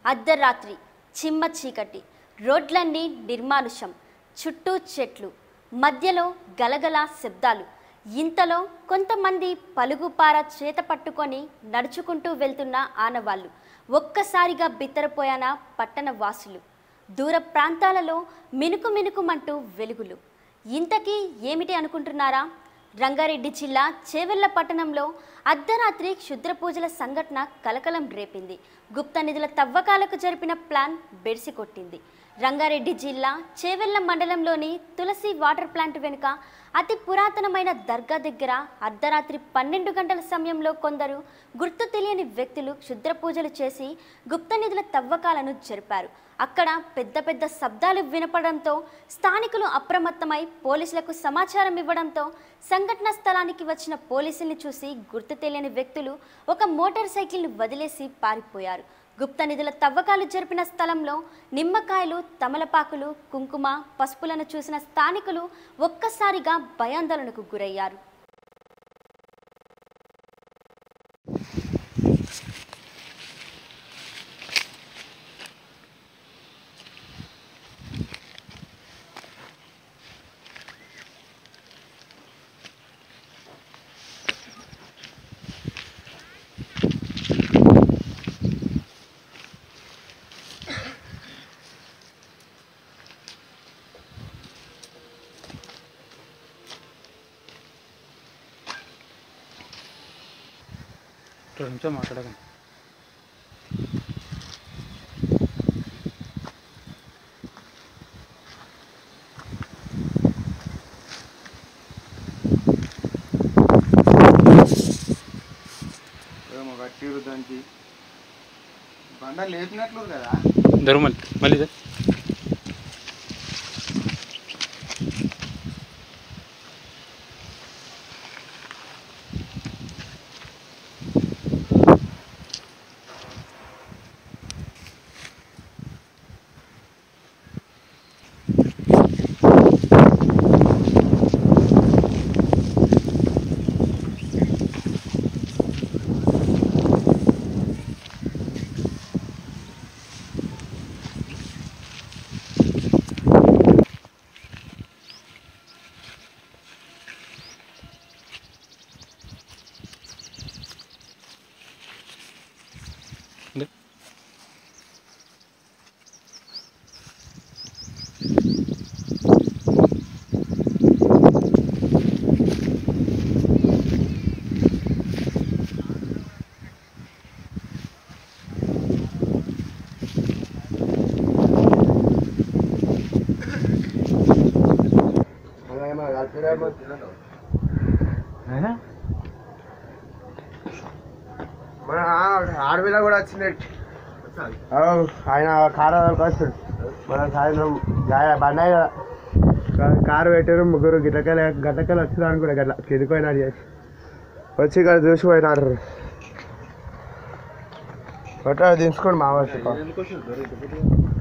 అర్ధరాత్రి చిమ్మ చీకటి రోడ్లన్నీ నిర్మానుషం చుట్టూ చెట్లు మధ్యలో గలగల శబ్దాలు ఇంతలో కొంతమంది పలుగుపార చేత పట్టుకొని నడుచుకుంటూ వెళ్తున్న ఆనవాళ్ళు ఒక్కసారిగా బిత్తరపోయాన పట్టణ వాసులు దూర ప్రాంతాలలో మినుకు మినుకుమంటూ వెలుగులు ఇంతకీ ఏమిటి అనుకుంటున్నారా రంగారెడ్డి జిల్లా చేవెళ్ల పట్టణంలో అర్ధరాత్రి క్షుద్ర పూజల సంఘటన కలకలం రేపింది గుప్త నిధుల తవ్వకాలకు జరిపిన ప్లాన్ బెడిసి కొట్టింది రంగారెడ్డి జిల్లా చేవెళ్ల మండలంలోని తులసి వాటర్ ప్లాంట్ వెనుక అతి పురాతనమైన దర్గా దగ్గర అర్ధరాత్రి పన్నెండు గంటల సమయంలో కొందరు గుర్తు తెలియని వ్యక్తులు క్షుద్ర పూజలు చేసి గుప్త నిధుల తవ్వకాలను జరిపారు అక్కడ పెద్ద పెద్ద శబ్దాలు వినపడంతో స్థానికులు అప్రమత్తమై పోలీసులకు సమాచారం ఇవ్వడంతో సంఘటన స్థలానికి వచ్చిన పోలీసుల్ని చూసి గుర్తు తెలియని వ్యక్తులు ఒక మోటార్ సైకిల్ను వదిలేసి పారిపోయారు గుప్త నిధుల తవ్వకాలు జరిపిన స్థలంలో నిమ్మకాయలు తమలపాకులు కుంకుమ పసుపులను చూసిన స్థానికులు ఒక్కసారిగా భయాందోళనకు గురయ్యారు రెండు నిమిషం మాట్లాడకండి ఏమో కట్టిరు దానికి బండ లేపినట్లు కదా దరు మళ్ళీ మళ్ళీ ఇదే. ఇదే. మన ఆడపిల్ల కూడా వచ్చింది అవు, ఆయన కారు వస్తాడు మన సాయంత్రం గాయ- బండి అయినా కా- కారు పెట్టారు ముగ్గురు గిట్టకెళ్ళి గట్టకెళ్ళి వచ్చినారు కూడా గట్ల కిందిపోయినాడు చేసి వచ్చి ఇక్కడ చూసిపోయినారు ఫోటో తీసుకోండి మా వచ్చి